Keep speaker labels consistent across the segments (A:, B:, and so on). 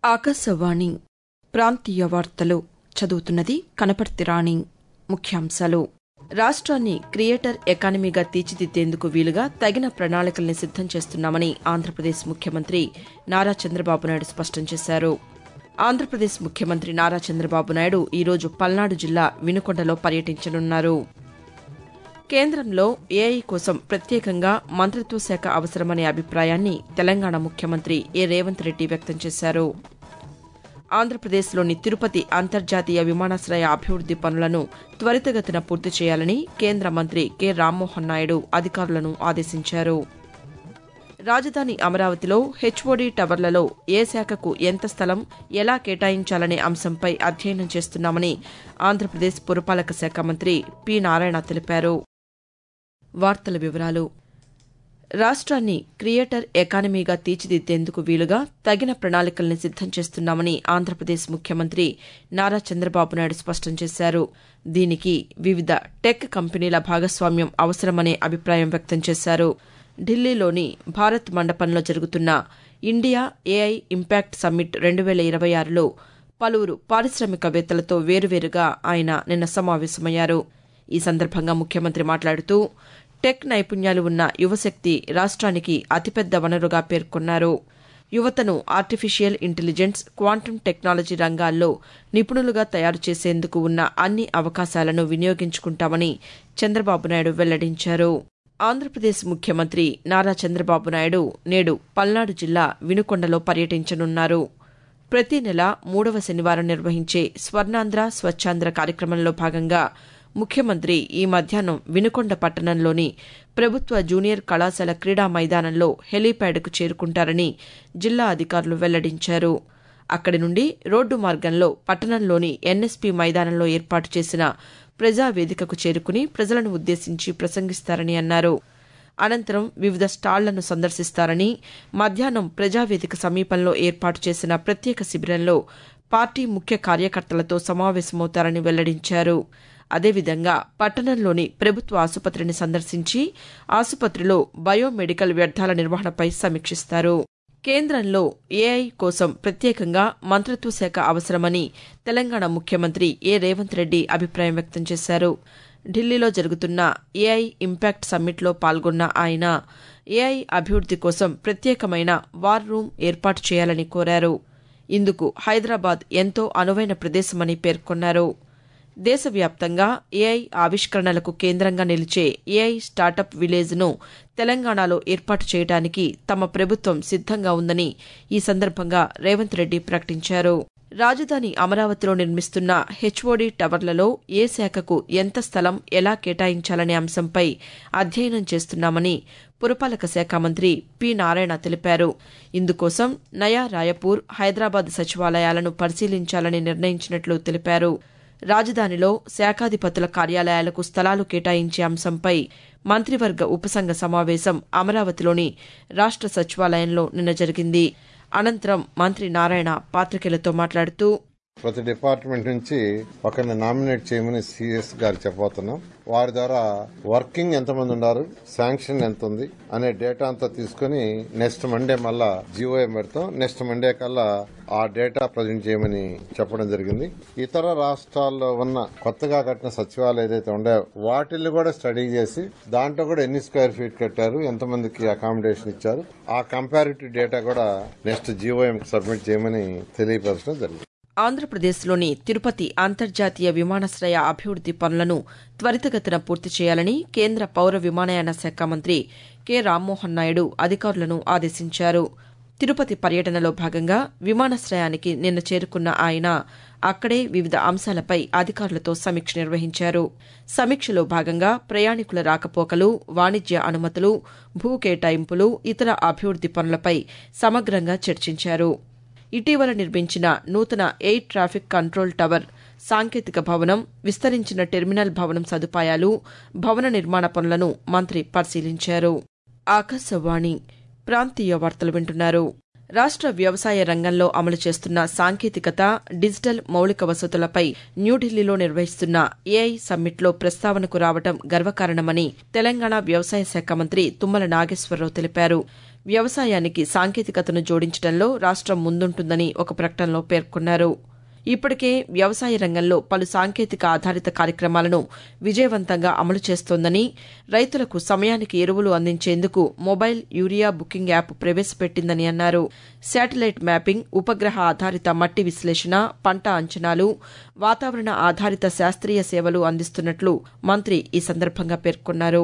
A: ఆకాశవాణి ప్రాంతీయ వార్తలు చదువుతున్నది కనపర్తి రాణి ముఖ్యాంశాలు రాష్ట్రాన్ని క్రియేటర్ ఎకానమీగా తీర్చిదిద్దేందుకు వీలుగా తగిన ప్రణాళికల్ని సిద్దం చేస్తున్నామని ఆంధ్రప్రదేశ్ ముఖ్యమంత్రి నారా చంద్రబాబు నాయుడు స్పష్టం చేశారు ఆంధ్రప్రదేశ్ ముఖ్యమంత్రి నారా చంద్రబాబు నాయుడు ఈరోజు పల్నాడు జిల్లా వినుకొండలో పర్యటించనున్నారు కేంద్రంలో ఏఐ కోసం ప్రత్యేకంగా మంత్రిత్వ శాఖ అవసరమనే అభిప్రాయాన్ని తెలంగాణ ముఖ్యమంత్రి ఏ రేవంత్ రెడ్డి వ్యక్తం చేశారు ఆంధ్రప్రదేశ్లోని తిరుపతి అంతర్జాతీయ విమానాశ్రయ అభివృద్ది పనులను త్వరితగతిన పూర్తి చేయాలని కేంద్ర మంత్రి కె రామ్మోహన్ నాయుడు అధికారులను ఆదేశించారు రాజధాని అమరావతిలో హెచ్ఓడి టవర్లలో ఏ శాఖకు ఎంత స్థలం ఎలా కేటాయించాలనే అంశంపై అధ్యయనం చేస్తున్నామని ఆంధ్రప్రదేశ్ పురపాలక శాఖ మంత్రి పి నారాయణ తెలిపారు వార్తల వివరాలు రాష్ట్రాన్ని క్రియేటర్ ఎకానమీగా తీర్చిదిద్దేందుకు వీలుగా తగిన ప్రణాళికల్ని సిద్దం చేస్తున్నామని ఆంధ్రప్రదేశ్ ముఖ్యమంత్రి నారా చంద్రబాబు నాయుడు స్పష్టం చేశారు దీనికి వివిధ టెక్ కంపెనీల భాగస్వామ్యం అవసరమనే అభిప్రాయం వ్యక్తం చేశారు ఢిల్లీలోని భారత్ మండపంలో జరుగుతున్న ఇండియా ఏఐ ఇంపాక్ట్ సమ్మిట్ రెండు వేల ఇరవై ఆరులో పలువురు పారిశ్రామికవేత్తలతో వేరువేరుగా ఆయన నిన్న సమావేశమయ్యారు ఈ సందర్భంగా ముఖ్యమంత్రి మాట్లాడుతూ టెక్ నైపుణ్యాలు ఉన్న యువశక్తి రాష్ట్రానికి అతిపెద్ద వనరుగా పేర్కొన్నారు యువతను ఆర్టిఫిషియల్ ఇంటెలిజెన్స్ క్వాంటమ్ టెక్నాలజీ రంగాల్లో నిపుణులుగా తయారు చేసేందుకు ఉన్న అన్ని అవకాశాలను వినియోగించుకుంటామని చంద్రబాబు నాయుడు వెల్లడించారు ఆంధ్రప్రదేశ్ ముఖ్యమంత్రి నారా చంద్రబాబు నాయుడు నేడు పల్నాడు జిల్లా వినుకొండలో పర్యటించనున్నారు ప్రతి నెల మూడవ శనివారం నిర్వహించే స్వర్ణాంధ్ర స్వచ్ఛాంధ్ర కార్యక్రమంలో భాగంగా ముఖ్యమంత్రి ఈ మధ్యాహ్నం వినుకొండ పట్టణంలోని ప్రభుత్వ జూనియర్ కళాశాల క్రీడా మైదానంలో హెలీప్యాడ్కు చేరుకుంటారని జిల్లా అధికారులు వెల్లడించారు అక్కడి నుండి రోడ్డు మార్గంలో పట్టణంలోని ఎన్ఎస్పీ మైదానంలో ఏర్పాటు చేసిన ప్రజావేదికకు చేరుకుని ప్రజలను ఉద్దేశించి ప్రసంగిస్తారని అన్నారు అనంతరం వివిధ స్టాళ్లను సందర్శిస్తారని మధ్యాహ్నం ప్రజావేదిక సమీపంలో ఏర్పాటు చేసిన ప్రత్యేక శిబిరంలో పార్టీ ముఖ్య కార్యకర్తలతో సమావేశమవుతారని వెల్లడించారు అదేవిధంగా పట్టణంలోని ప్రభుత్వ ఆసుపత్రిని సందర్శించి ఆసుపత్రిలో బయోమెడికల్ వ్యర్థాల నిర్వహణపై సమీక్షిస్తారు కేంద్రంలో ఏఐ కోసం ప్రత్యేకంగా మంత్రిత్వ శాఖ అవసరమని తెలంగాణ ముఖ్యమంత్రి ఏ రేవంత్ రెడ్డి అభిప్రాయం వ్యక్తం చేశారు ఢిల్లీలో జరుగుతున్న ఏఐ ఇంపాక్ట్ సమ్మిట్లో పాల్గొన్న ఆయన ఏఐ అభివృద్ది కోసం ప్రత్యేకమైన వార్ రూమ్ ఏర్పాటు చేయాలని కోరారు ఇందుకు హైదరాబాద్ ఎంతో అనువైన ప్రదేశమని పేర్కొన్నారు దేశవ్యాప్తంగా ఏఐ ఆవిష్కరణలకు కేంద్రంగా నిలిచే ఏఐ స్టార్టప్ విలేజ్ను తెలంగాణలో ఏర్పాటు చేయడానికి తమ ప్రభుత్వం సిద్దంగా ఉందని ఈ సందర్భంగా రేవంత్ రెడ్డి ప్రకటించారు రాజధాని అమరావతిలో నిర్మిస్తున్న హెచ్ఓడి టవర్లలో ఏ శాఖకు ఎంత స్థలం ఎలా కేటాయించాలనే అంశంపై అధ్యయనం చేస్తున్నామని పురపాలక శాఖ మంత్రి పి నారాయణ తెలిపారు ఇందుకోసం నయా రాయపూర్ హైదరాబాద్ సచివాలయాలను పరిశీలించాలని నిర్ణయించినట్లు తెలిపారు రాజధానిలో శాఖాధిపతుల కార్యాలయాలకు స్థలాలు కేటాయించే అంశంపై మంత్రివర్గ ఉపసంఘ సమావేశం అమరావతిలోని రాష్ట సచివాలయంలో నిన్న జరిగింది అనంతరం మంత్రి నారాయణ పాతికేయులతో మాట్లాడుతూ
B: ప్రతి డిపార్ట్మెంట్ నుంచి ఒకరిని నామినేట్ చేయమని సిఎస్ గారు చెప్పబోతున్నాం వారి ద్వారా వర్కింగ్ ఎంతమంది ఉన్నారు శాంక్షన్ ఎంత ఉంది అనే డేటా అంతా తీసుకుని నెక్స్ట్ మండే మళ్ళా జీఓఏ పెడతాం నెక్స్ట్ మండే కల్లా ఆ డేటా ప్రజెంట్ చేయమని చెప్పడం జరిగింది ఇతర రాష్ట్రాల్లో ఉన్న కొత్తగా కట్టిన సచివాలయం ఏదైతే ఉండే వాటిల్ని కూడా స్టడీ చేసి దాంట్లో కూడా ఎన్ని స్క్వేర్ ఫీట్ కట్టారు ఎంతమందికి అకామిడేషన్ ఇచ్చారు ఆ కంపారిటివ్ డేటా కూడా నెక్స్ట్ జీఓఎం సబ్మిట్ చేయమని తెలియపరచడం జరిగింది
A: ఆంధ్రప్రదేశ్లోని తిరుపతి అంతర్జాతీయ విమానాశ్రయ అభివృద్ది పనులను త్వరితగతిన పూర్తి చేయాలని కేంద్ర పౌర విమానయాన శాఖ మంత్రి కె రామ్మోహన్ నాయుడు అధికారులను ఆదేశించారు తిరుపతి పర్యటనలో భాగంగా విమానాశ్రయానికి నిన్న చేరుకున్న ఆయన అక్కడే వివిధ అంశాలపై అధికారులతో సమీక్ష నిర్వహించారు సమీక్షలో భాగంగా ప్రయాణికుల రాకపోకలు వాణిజ్య అనుమతులు భూ కేటాయింపులు ఇతర అభివృద్ది పనులపై సమగ్రంగా చర్చించారు ఇటీవల నిర్మించిన నూతన ఎయిర్ ట్రాఫిక్ కంట్రోల్ టవర్ సాంకేతిక భవనం విస్తరించిన టెర్మినల్ భవనం సదుపాయాలు భవన నిర్మాణ పనులను మంత్రి పరిశీలించారు ఆకాశవాణి ప్రాంతీయ వార్తలు వింటున్నారు రాష్ట్ర వ్యవసాయ రంగంలో అమలు చేస్తున్న సాంకేతికత డిజిటల్ మౌలిక వసతులపై న్యూఢిల్లీలో నిర్వహిస్తున్న ఏఐ సమ్మిట్లో ప్రస్తావనకు రావడం గర్వకారణమని తెలంగాణ వ్యవసాయ శాఖ మంత్రి తుమ్మల నాగేశ్వరరావు తెలిపారు వ్యవసాయానికి సాంకేతికతను జోడించడంలో రాష్టం ముందుంటుందని ఒక ప్రకటనలో పేర్కొన్నారు ఇప్పటికే వ్యవసాయ రంగంలో పలు సాంకేతిక ఆధారిత కార్యక్రమాలను విజయవంతంగా అమలు చేస్తోందని రైతులకు సమయానికి ఎరువులు అందించేందుకు మొబైల్ యూరియా బుకింగ్ యాప్ ప్రవేశపెట్టిందని అన్నారు శాటిలైట్ మ్యాపింగ్ ఉపగ్రహ ఆధారిత మట్టి విశ్లేషణ పంట అంచనాలు వాతావరణ ఆధారిత శాస్త్రీయ సేవలు అందిస్తున్నట్లు మంత్రి ఈ సందర్భంగా పేర్కొన్నారు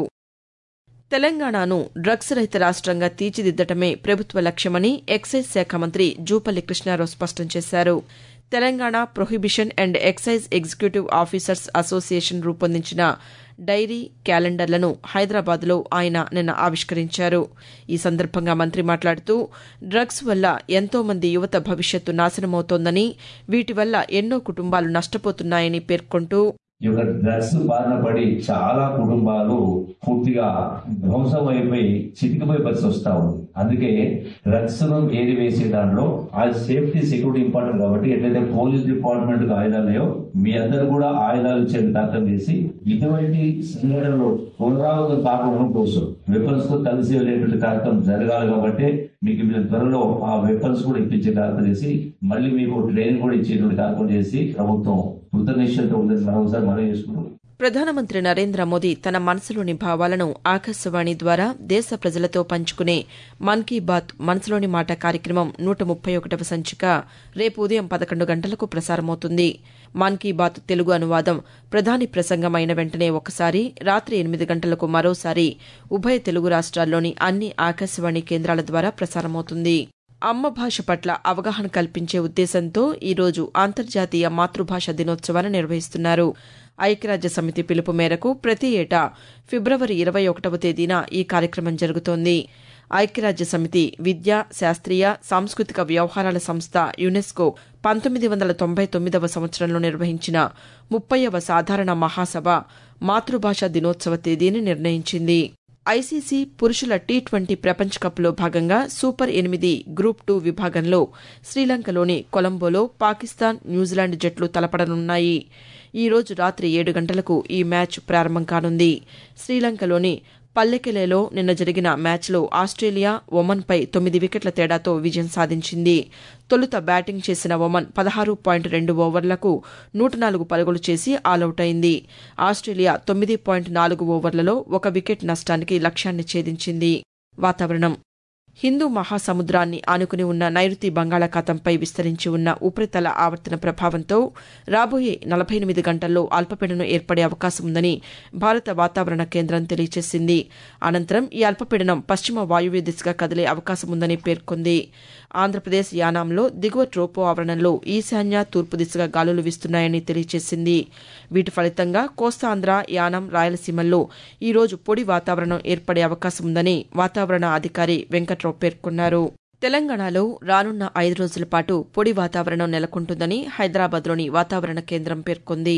A: తెలంగాణను డ్రగ్స్ రహిత రాష్టంగా తీర్చిదిద్దటమే ప్రభుత్వ లక్ష్యమని ఎక్సైజ్ శాఖ మంత్రి జూపల్లి కృష్ణారావు స్పష్టం చేశారు Telangana prohibition and excise executive officers association రూపొందించిన డైరీ క్యాలెండర్లను హైదరాబాద్లో ఆయన నిన్న ఆవిష్కరించారు ఈ సందర్భంగా మంత్రి మాట్లాడుతూ డ్రగ్స్ వల్ల ఎంతో మంది యువత భవిష్యత్తు నాశనమవుతోందని వీటి వల్ల ఎన్నో కుటుంబాలు నష్టపోతున్నాయని పేర్కొంటూ
C: ఈ యొక్క డ్రగ్స్ బారిన పడి చాలా కుటుంబాలు పూర్తిగా ధ్వంసం అయిపోయి చితికిపోయే పరిస్థితి వస్తా ఉంది అందుకే డ్రగ్స్ ను ఏరి వేసే దాంట్లో ఆ సేఫ్టీ సెక్యూరిటీ ఇంపార్టెంట్ కాబట్టి ఎట్లయితే పోలీస్ డిపార్ట్మెంట్ కు ఆయుధాలు లేవో మీ అందరు కూడా ఆయుధాలు ఇచ్చే దాఖలు చేసి ఇటువంటి సంఘటనలు పునరావృతం కాకుండా కోసం వెపన్స్ తో కలిసి వెళ్ళేటువంటి కార్యక్రమం జరగాలి కాబట్టి మీకు మీరు త్వరలో ఆ వెపన్స్ కూడా ఇప్పించే కార్యక్రమం చేసి మళ్ళీ మీకు ట్రైనింగ్ కూడా ఇచ్చేటువంటి కార్యక్రమం చేసి ప్రభుత్వం కృతనిశ్చయంతో ఉందని మరొకసారి మనం చేసుకుంటాం
A: ప్రధానమంత్రి నరేంద్ర మోదీ తన మనసులోని భావాలను ఆకాశవాణి ద్వారా దేశ ప్రజలతో పంచుకునే మన్ కీ బాత్ మనసులోని మాట కార్యక్రమం నూట ముప్పై ఒకటవ సంచిక రేపు ఉదయం పదకొండు గంటలకు ప్రసారమవుతుంది మన్ కీ బాత్ తెలుగు అనువాదం ప్రధాని ప్రసంగం అయిన వెంటనే ఒకసారి రాత్రి ఎనిమిది గంటలకు మరోసారి ఉభయ తెలుగు రాష్ట్రాల్లోని అన్ని ఆకాశవాణి కేంద్రాల ద్వారా ప్రసారమవుతుంది అమ్మ భాష పట్ల అవగాహన కల్పించే ఉద్దేశంతో ఈరోజు అంతర్జాతీయ మాతృభాష దినోత్సవాన్ని నిర్వహిస్తున్నారు ఐక్యరాజ్య సమితి పిలుపు మేరకు ప్రతి ఏటా ఫిబ్రవరి ఇరవై ఒకటవ తేదీన ఈ కార్యక్రమం జరుగుతోంది ఐక్యరాజ్య సమితి విద్య శాస్త్రీయ సాంస్కృతిక వ్యవహారాల సంస్థ యునెస్కో పంతొమ్మిది వందల తొంభై తొమ్మిదవ సంవత్సరంలో నిర్వహించిన ముప్పైవ సాధారణ మహాసభ మాతృభాష దినోత్సవ తేదీని నిర్ణయించింది ఐసీసీ పురుషుల టీ ట్వంటీ ప్రపంచ కప్లో భాగంగా సూపర్ ఎనిమిది గ్రూప్ టూ విభాగంలో శ్రీలంకలోని కొలంబోలో పాకిస్తాన్ న్యూజిలాండ్ జట్లు తలపడనున్నాయి ఈ రోజు రాత్రి ఏడు గంటలకు ఈ మ్యాచ్ ప్రారంభం కానుంది శ్రీలంకలోని పల్లెకెలేలో నిన్న జరిగిన మ్యాచ్లో ఆస్ట్రేలియా ఒమన్పై తొమ్మిది వికెట్ల తేడాతో విజయం సాధించింది తొలుత బ్యాటింగ్ చేసిన ఒమన్ పదహారు పాయింట్ రెండు ఓవర్లకు నూట నాలుగు పరుగులు చేసి ఆలౌట్ అయింది ఆస్ట్రేలియా తొమ్మిది పాయింట్ నాలుగు ఓవర్లలో ఒక వికెట్ నష్టానికి లక్ష్యాన్ని ఛేదించింది వాతావరణం హిందూ మహాసముద్రాన్ని ఆనుకుని ఉన్న నైరుతి బంగాళాఖాతంపై విస్తరించి ఉన్న ఉపరితల ఆవర్తన ప్రభావంతో రాబోయే నలభై ఎనిమిది గంటల్లో అల్పపీడనం ఏర్పడే అవకాశం ఉందని భారత వాతావరణ కేంద్రం తెలియజేసింది అనంతరం ఈ అల్పపీడనం పశ్చిమ వాయువ్య దిశగా కదిలే అవకాశం ఉందని పేర్కొంది ఆంధ్రప్రదేశ్ యానాంలో దిగువ ట్రోపో ఆవరణంలో ఈశాన్య తూర్పు దిశగా గాలులు వీస్తున్నాయని తెలియజేసింది వీటి ఫలితంగా కోస్తాంధ్ర యానం రాయలసీమల్లో ఈరోజు పొడి వాతావరణం ఏర్పడే అవకాశం ఉందని వాతావరణ అధికారి వెంకట్రావు పేర్కొన్నారు తెలంగాణలో రానున్న ఐదు రోజుల పాటు పొడి వాతావరణం నెలకొంటుందని హైదరాబాద్లోని వాతావరణ కేంద్రం పేర్కొంది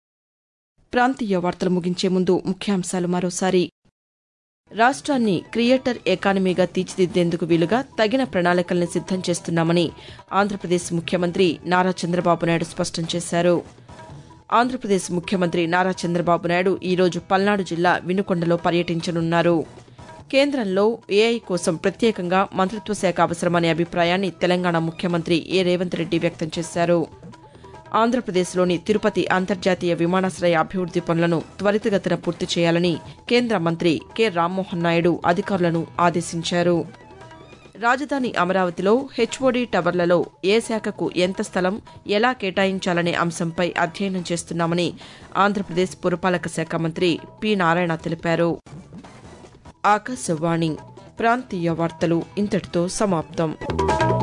A: ప్రాంతీయ వార్తలు ముగించే ముందు ముఖ్యాంశాలు మరోసారి రాష్ట్రాన్ని క్రియేటర్ ఎకానమీగా తీర్చిదిద్దేందుకు వీలుగా తగిన ప్రణాళికల్ని సిద్దం చేస్తున్నామని ఆంధ్రప్రదేశ్ ముఖ్యమంత్రి నారా చంద్రబాబు నాయుడు స్పష్టం చేశారు ఆంధ్రప్రదేశ్ ముఖ్యమంత్రి నారా చంద్రబాబు నాయుడు ఈరోజు పల్నాడు జిల్లా వినుకొండలో పర్యటించనున్నారు కేంద్రంలో ఏఐ కోసం ప్రత్యేకంగా మంత్రిత్వ శాఖ అవసరమనే అభిప్రాయాన్ని తెలంగాణ ముఖ్యమంత్రి ఏ రేవంత్ రెడ్డి వ్యక్తం చేశారు ఆంధ్రప్రదేశ్లోని తిరుపతి అంతర్జాతీయ విమానాశ్రయ అభివృద్ది పనులను త్వరితగతిన పూర్తి చేయాలని కేంద్ర మంత్రి కె రామ్మోహన్ నాయుడు అధికారులను ఆదేశించారు రాజధాని అమరావతిలో హెచ్ఓడి టవర్లలో ఏ శాఖకు ఎంత స్థలం ఎలా కేటాయించాలనే అంశంపై అధ్యయనం చేస్తున్నామని ఆంధ్రప్రదేశ్ పురపాలక శాఖ మంత్రి పి నారాయణ తెలిపారు ఆకాశవాణి ప్రాంతీయ వార్తలు ఇంతటితో సమాప్తం